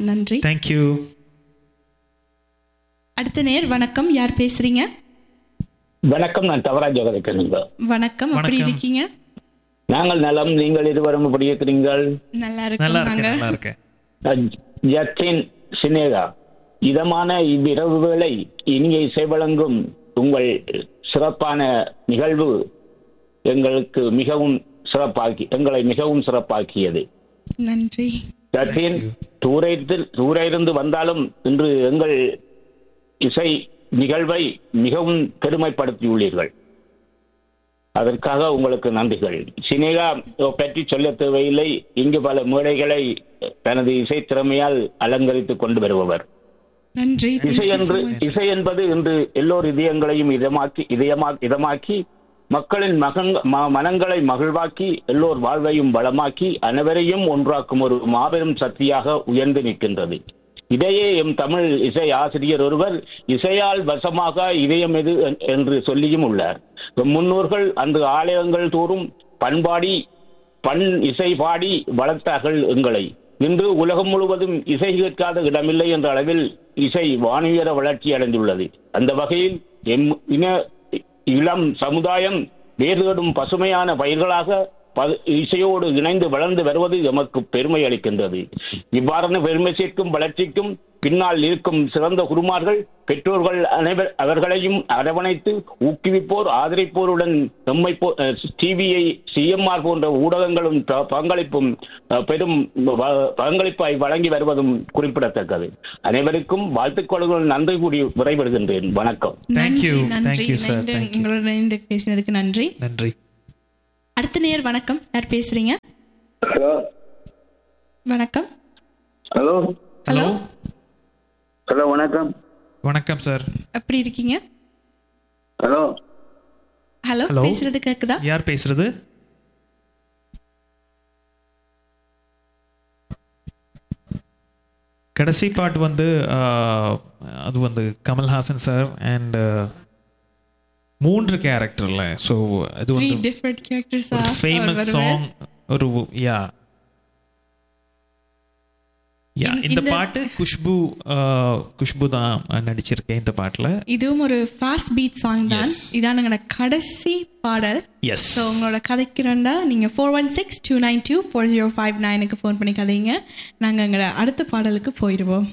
நன்றி தேங்க்யூ அடுத்த நேர் வணக்கம் யார் பேசுறீங்க வணக்கம் நான் தவராஜ் ஜெகதேசனுங்க வணக்கம் அப்படி வணக்கம். இருக்கீங்க நாங்கள் நலம் நீங்கள் இருவரும் எப்படி இருக்கிறீர்கள் நல்லா நல்லா இருக்கோம் இருக்கேன் நாங்க நல்லா இருக்கேன் நான் ஜத்தின் சினேகா இதமான இவ்விரவு வேளை இனிய இசை வழங்கும் உங்கள் சிறப்பான நிகழ்வு எங்களுக்கு மிகவும் சிறப்பாக்கி எங்களை மிகவும் சிறப்பாக்கியது நன்றி ஜத்தின் தூரத்தில் தூர இருந்து வந்தாலும் இன்று எங்கள் இசை நிகழ்வை மிகவும் பெருமைப்படுத்தியுள்ளீர்கள் அதற்காக உங்களுக்கு நன்றிகள் சினேகா பற்றி சொல்ல தேவையில்லை இங்கு பல மேடைகளை தனது இசை திறமையால் அலங்கரித்துக் கொண்டு வருபவர் நன்றி Thank இசை you so என்று much. இசை என்பது இன்று எல்லோர் இதயங்களையும் இதமாக்கி இதயமா இதமாக்கி மக்களின் மகன் ம- மனங்களை மகிழ்வாக்கி எல்லோர் வாழ்வையும் வளமாக்கி அனைவரையும் ஒன்றாக்கும் ஒரு மாபெரும் சக்தியாக உயர்ந்து நிற்கின்றது இதையே எம் தமிழ் இசை ஆசிரியர் ஒருவர் இசையால் வசமாக இதயம் எது என்- என்று சொல்லியும் உள்ளார் எம் முன்னோர்கள் அன்று ஆலயங்கள் தோறும் பண்பாடி பண் இசை பாடி வளர்த்தார்கள் எங்களை இன்று உலகம் முழுவதும் இசை கேட்காத இடமில்லை என்ற அளவில் இசை வானுயர வளர்ச்சி அடைந்துள்ளது அந்த வகையில் எம் இன இளம் சமுதாயம் வேர் தேடும் பசுமையான பயிர்களாக ப- இசையோடு இணைந்து வளர்ந்து வருவது எமக்கு பெருமை அளிக்கின்றது இவ்வாறான பெருமை சேர்க்கும் வளர்ச்சிக்கும் பின்னால் இருக்கும் சிறந்த குருமார்கள் பெற்றோர்கள் அனைவர் அவர்களையும் அரவணைத்து ஊக்குவிப்போர் ஆதரிப்போருடன் எம்மை டிவிஐ சிஎம்ஆர் போன்ற ஊடகங்களும் ப- பங்களிப்பும் அஹ், பெரும் வ- பங்களிப்பாய் வழங்கி வருவதும் குறிப்பிடத்தக்கது அனைவருக்கும் வாழ்த்துக்களுடன் நன்றி கூறி விரைபடுகின்றேன் வணக்கம் Thank you. நன்றி நன்றி Thank you, sir. இணைந்து- Thank you. உங்களோட இணைந்து பேசினதுக்கு நன்றி நன்றி அடுத்த நேர் வணக்கம் யார் பேசுறீங்க ஹலோ வணக்கம் ஹலோ ஹலோ ஹலோ வணக்கம் வணக்கம் சார் எப்படி இருக்கீங்க ஹலோ ஹலோ Hello. பேசுறது கேக்குதா யார் பேசுறது கடைசி பாட்டு வந்து ஆஹ், அது வந்து கமல்ஹாசன் சார் அண்ட் மூன்று கேரக்டர்ல ஸோ அது த்ரீ வந்து டிஃப்ரெண்ட் கேரக்டர்ஸ் ஒரு ஃபேமஸ் சாங் ஒரு யா யா இந்த- இந்த இந்த- பாட்டு குஷ்பு ஆஹ், குஷ்பு தான் நடிச்சிருக்கேன் இந்த பாட்டுல இதுவும் ஒரு ஃபாஸ்ட் பீட் சாங் தான் Yes. இதான் எங்களோட கடைசி பாடல் எஸ் ஸோ உங்களோட கதைக்கிறண்டா நீங்கள் four one six two nine two four zero five நைனுக்கு ஃபோன் பண்ணி கதைங்க நாங்கள் எங்களோட அடுத்த பாடலுக்கு போயிடுவோம்